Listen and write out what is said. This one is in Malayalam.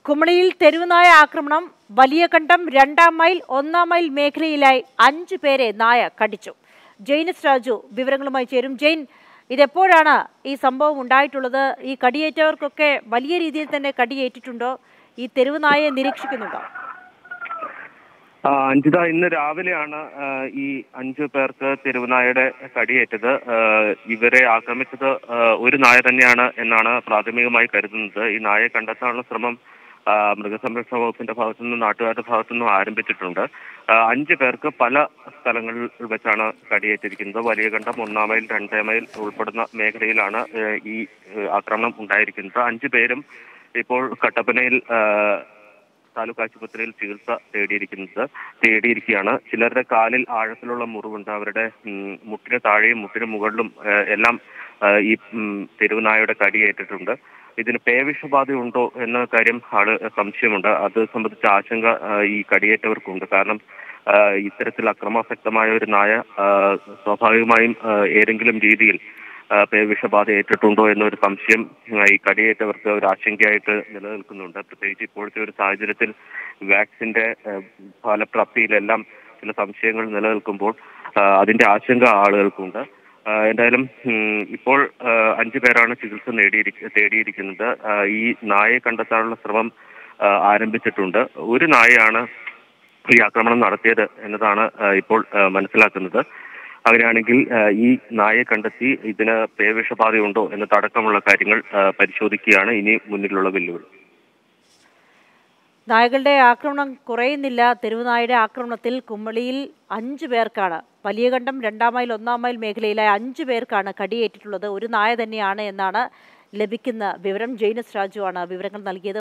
കുമളിയിൽ തെരുവുനായ ആക്രമണം വലിയ കണ്ടം രണ്ടാം മൈൽ ഒന്നാം മൈൽ മേഖലയിലായി അഞ്ചു പേരെ നായ കടിച്ചു ജെയിനിസ് രാജു വിവരങ്ങളുമായി ചേരും ജെയിൻ ഇതെപ്പോഴാണ് ഈ സംഭവം ഉണ്ടായിട്ടുള്ളത് ഈ കടിയേറ്റവർക്കൊക്കെ വലിയ രീതിയിൽ തന്നെ കടിയേറ്റിട്ടുണ്ടോ ഈ തെരുവുനായയെ നിരീക്ഷിക്കുന്നുണ്ടോ ആ, അഞ്ജിത ഇന്ന് രാവിലെയാണ് ആ, ഈ അഞ്ചു പേർക്ക് തെരുവുനായയുടെ കടിയേറ്റത് ആ, ഇവരെ ആക്രമിച്ചത് ആ, ഒരു നായ തന്നെയാണ് എന്നാണ് പ്രാഥമികമായി കരുതുന്നത് ഈ നായയെ കണ്ടെത്താനുള്ള ശ്രമം ആ, മൃഗസംരക്ഷണ വകുപ്പിന്റെ ഭാഗത്തു നിന്നും നാട്ടുകാരുടെ ഭാഗത്തു നിന്നും ആരംഭിച്ചിട്ടുണ്ട് ആ, അഞ്ചു പേർക്ക് പല സ്ഥലങ്ങളിൽ വെച്ചാണ് കടിയേറ്റിരിക്കുന്നത് വലിയ കണ്ടം ഒന്നാം മൈൽ രണ്ടാം മൈൽ ഉൾപ്പെടുന്ന മേഖലയിലാണ് ആ, ഈ ആ, ആക്രമണം ഉണ്ടായിരിക്കുന്നത് അഞ്ചു പേരും ഇപ്പോൾ കട്ടപ്പനയിൽ ആ, താലൂക്ക് ആശുപത്രിയിൽ ചികിത്സ തേടിയിരിക്കുന്നത് തേടിയിരിക്കുകയാണ് ചിലരുടെ കാലിൽ ആഴത്തിലുള്ള മുറിവുണ്ട് അവരുടെ ഉം, മുട്ടിന് താഴെയും മുട്ടിന് മുകളിലും ആ, എല്ലാം ആ, ഈ ഉം, തെരുവുനായയുടെ കടിയേറ്റിട്ടുണ്ട് ഇതിന് പേവിഷബാധയുണ്ടോ എന്ന കാര്യം ആള് സംശയമുണ്ട് അത് സംബന്ധിച്ച ആശങ്ക ആ, ഈ കടിയേറ്റവർക്കുണ്ട് കാരണം ആ, ഇത്തരത്തിൽ അക്രമാസക്തമായ ഒരു നായ ആ, സ്വാഭാവികമായും ആ, ഏതെങ്കിലും രീതിയിൽ ആ, പേവിഷബാധ ഏറ്റിട്ടുണ്ടോ എന്നൊരു സംശയം ആ, ഈ കടിയേറ്റവർക്ക് ഒരു ആശങ്കയായിട്ട് നിലനിൽക്കുന്നുണ്ട് പ്രത്യേകിച്ച് ഇപ്പോഴത്തെ ഒരു സാഹചര്യത്തിൽ വാക്സിന്റെ ആ, ഫലപ്രാപ്തിയിലെല്ലാം ചില സംശയങ്ങൾ നിലനിൽക്കുമ്പോൾ ആ, അതിന്റെ ആശങ്ക ആളുകൾക്കുണ്ട് ആ, എന്തായാലും ഉം, ഇപ്പോൾ ആ, അഞ്ചു പേരാണ് ചികിത്സ നേടിയിരിക്ക തേടിയിരിക്കുന്നത് ആ, ഈ നായയെ കണ്ടെത്താനുള്ള ശ്രമം ആ, ആരംഭിച്ചിട്ടുണ്ട് ഒരു നായയാണ് ഈ ആക്രമണം നടത്തിയത് എന്നതാണ് ആ, ഇപ്പോൾ ആ, മനസ്സിലാക്കുന്നത് അങ്ങനെയാണെങ്കിൽ ആ, ഈ നായയെ കണ്ടെത്തി ഇതിന് പേവിഷബാധയുണ്ടോ എന്നതടക്കമുള്ള കാര്യങ്ങൾ ആ, പരിശോധിക്കുകയാണ് ഇനി മുന്നിലുള്ള വെല്ലുവിളി നായകളുടെ ആക്രമണം കുറയുന്നില്ല തെരുവുനായയുടെ ആക്രമണത്തിൽ കുമ്മളിയിൽ അഞ്ചു പേർക്കാണ് വലിയ കണ്ടം രണ്ടാം മൈൽ ഒന്നാം മൈൽ മേഖലയിലായി അഞ്ചു പേർക്കാണ് കടിയേറ്റിട്ടുള്ളത് ഒരു നായ തന്നെയാണ് എന്നാണ് ലഭിക്കുന്ന വിവരം ജെയിനസ് രാജു ആണ് വിവരങ്ങൾ നൽകിയത്